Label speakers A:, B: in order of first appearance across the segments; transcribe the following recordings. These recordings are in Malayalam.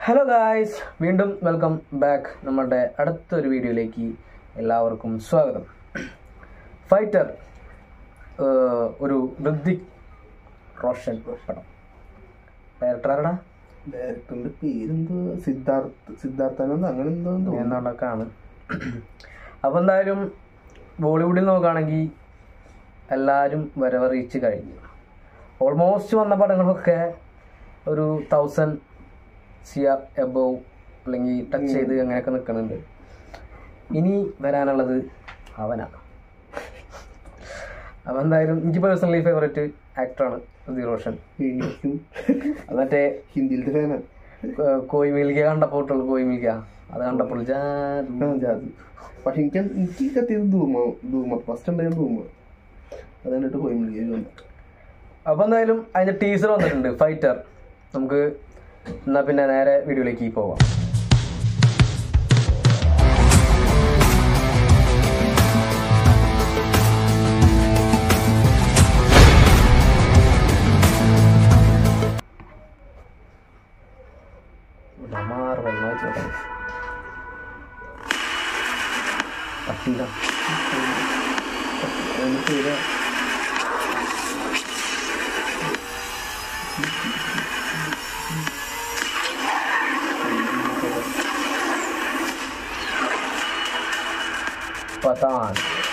A: ഹലോ ഗായ്സ് വീണ്ടും വെൽക്കം ബാക്ക് നമ്മുടെ അടുത്തൊരു വീഡിയോയിലേക്ക് എല്ലാവർക്കും സ്വാഗതം ഫൈറ്റർ ഏഹ്, ഒരു ഋതിക് റോഷൻ പടം ഡയറക്ടർ ആരടാ
B: ഡയറക്ടറിന്റെ പേരെന്തോ സിദ്ധാർത്ഥ് സിദ്ധാർത്ഥാനന്ദ് അങ്ങനെ എന്തോ എന്തോ
A: എന്നാണ്ടൊക്കെയാണ് അപ്പോൾ എന്തായാലും ബോളിവുഡിൽ നോക്കുകയാണെങ്കിൽ എല്ലാവരും വരവറിയിച്ച് കഴിഞ്ഞു ഓൾമോസ്റ്റ് വന്ന പടങ്ങളൊക്കെ ഒരു തൗസൻഡ് സി ആർ എബോവ് അല്ലെങ്കിൽ ടച്ച് ചെയ്ത് അങ്ങനെയൊക്കെ നിൽക്കുന്നുണ്ട് ഇനി വരാനുള്ളത് അവനാണ് അവൻ എന്തായാലും എനിക്ക് പേഴ്സണലി ഫേവറേറ്റ് ആക്ടറാണ് ഋതിക് റോഷൻ
B: എനിക്കും
A: അത് മറ്റേ
B: ഹിന്ദിയിലത്തെ ഫാനാണ്
A: ഏഹ്, കോയി മിൽക്ക കണ്ടപ്പോൾ കോയി മിൽക്ക അത് കണ്ടപ്പോൾ ജാദു
B: ജാതി പക്ഷെ എനിക്ക് എനിക്ക് കത്തിയത് ധൂമ ധൂമ ഫസ്റ്റ് ഉണ്ടായത് ധൂമ അത് കണ്ടിട്ട് പോയി വിളിക്കുക
A: അപ്പൊ എന്തായാലും അതിന്റെ ടീസർ വന്നിട്ടുണ്ട് ഫൈറ്റർ നമുക്ക് എന്നാ പിന്നെ നേരെ വീഡിയോയിലേക്ക് പോവാം ഇവിടെ മാർവൽ എന്ന് വെച്ചോട്ടെ. പട്ടിക പത്താൻ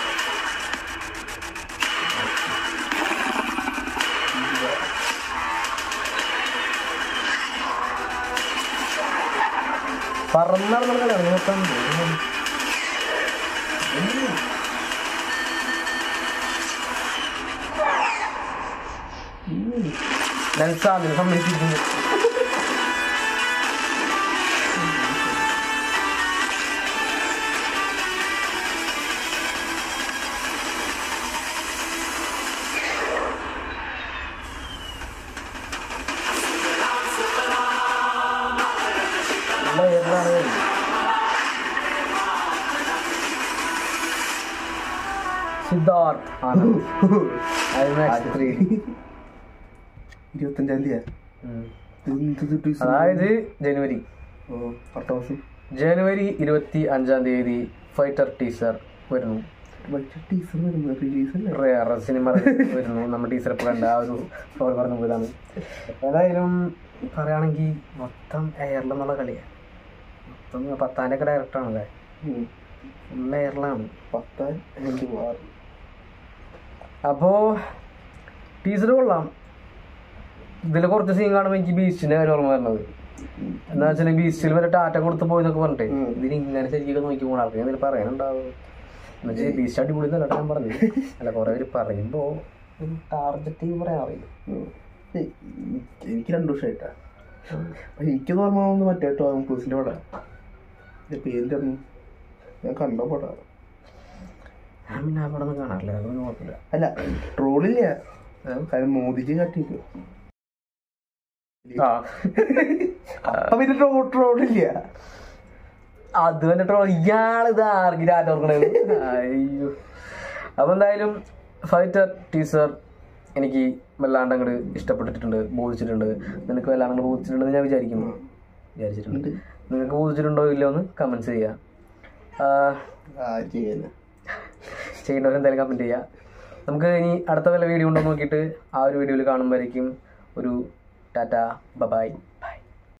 A: പറന്നടന്ന കളിയാണ് നോക്കാൻ നെൽസാമിന് സമ്മതിച്ചിരിക്കുന്നു നല്ല ഏതാണ് സിദ്ധാർത്ഥ് ആനന്ദ് IMAX 3D.
B: ഇരുപത്തഞ്ചാം തീയതി
A: ഉം.
B: എന്ത് twist?
A: അതായത് ജനുവരി
B: ഓ, അടുത്ത മാസം
A: ജനുവരി ഇരുപത്തി അഞ്ചാം തീയതി ഫൈറ്റർ ടീസർ വരുന്നു
B: മറ്റേ ടീച്ചർ വരുന്നത് റിലീസ് അല്ലേ
A: റേറെ സിനിമ വരുന്നു നമ്മുടെ ടീച്ചർ ഇപ്പോൾ കണ്ട ആ ഒരു സ്റ്റോറി പറഞ്ഞു പോയതാണ് ഏതായാലും പറയുകയാണെങ്കിൽ മൊത്തം എയറിലെന്നുള്ള കളിയാണ് മൊത്തം പത്താൻ്റെ ഒക്കെ ഡയറക്ടറാണല്ലേ
B: ഉം.
A: ഫുൾ എയറിലാണ്
B: പത്താൻ രണ്ട് ആറ്
A: അപ്പോൾ ടീച്ചർ കൊള്ളാം ഇതിൽ കുറച്ച് സീൻ കാണുമ്പോൾ എനിക്ക് ബീച്ചിൻ്റെ കാര്യം ഓർമ്മ വരുന്നത് എന്താ വെച്ചാൽ ബീച്ചിൽ വരെ ടാറ്റ കൊടുത്ത് പോയി എന്നൊക്കെ പറഞ്ഞിട്ട്
B: ഉം.
A: ഇതിന് ഇങ്ങനെ ശരിക്കും നോക്കി പോകണം ആൾക്ക് എന്തെങ്കിലും പറയാനുണ്ടാവും എന്നുവെച്ചാൽ ബീച്ച് അടിപൊളി എന്നല്ല ഞാൻ പറഞ്ഞു അല്ല കുറെ പേര് പറയുമ്പോൾ ഒരു ടാർഗറ്റ് പറയാൻ അറിയില്ല
B: ഉം. ഏയ്, എനിക്ക് രണ്ടു വർഷമായിട്ടാ പക്ഷെ എനിക്കത് ഓർമ്മ വന്ന് മറ്റേ ടോം ക്രൂസിന്റെ പടം എന്റെ പേരിലൊന്നും ഞാൻ കണ്ട പടാ
A: ഞാൻ പിന്നെ ആ പടം ഒന്നും കാണാറില്ല അതൊന്നും കുഴപ്പമില്ല
B: അല്ല ട്രോളില്ല കാരണം മോദിജി കാട്ടിയിട്ട്
A: ആ
B: അപ്പൊ പിന്നെ ട്രോ ട്രോളില്ല
A: അത് വന്നിട്ടോ ഇയാൾ ഇത് ആർക്കും രാജ ഓർക്കണത് അയ്യോ അപ്പൊ എന്തായാലും ഫൈറ്റർ ടീസർ എനിക്ക് വല്ലാണ്ട് അങ്ങോട്ട് ഇഷ്ടപ്പെട്ടിട്ടുണ്ട് ബോധിച്ചിട്ടുണ്ട് നിനക്ക് വല്ലാണ്ട് അങ്ങോട്ട് ബോധിച്ചിട്ടുണ്ടെന്ന് ഞാൻ വിചാരിക്കുന്നു വിചാരിച്ചിട്ടുണ്ട് നിങ്ങൾക്ക് ബോധിച്ചിട്ടുണ്ടോ ഇല്ലയോ എന്ന് കമൻസ് ചെയ്യുക
B: ആ ചെയ്യാന്
A: ചെയ്യേണ്ടവർ എന്തായാലും കമൻറ്റ് ചെയ്യുക നമുക്ക് ഇനി അടുത്ത വല്ല വീഡിയോ ഉണ്ടോ എന്ന് നോക്കിയിട്ട് ആ ഒരു വീഡിയോയിൽ കാണുമ്പോഴേക്കും ഒരു ടാറ്റ ബബായ്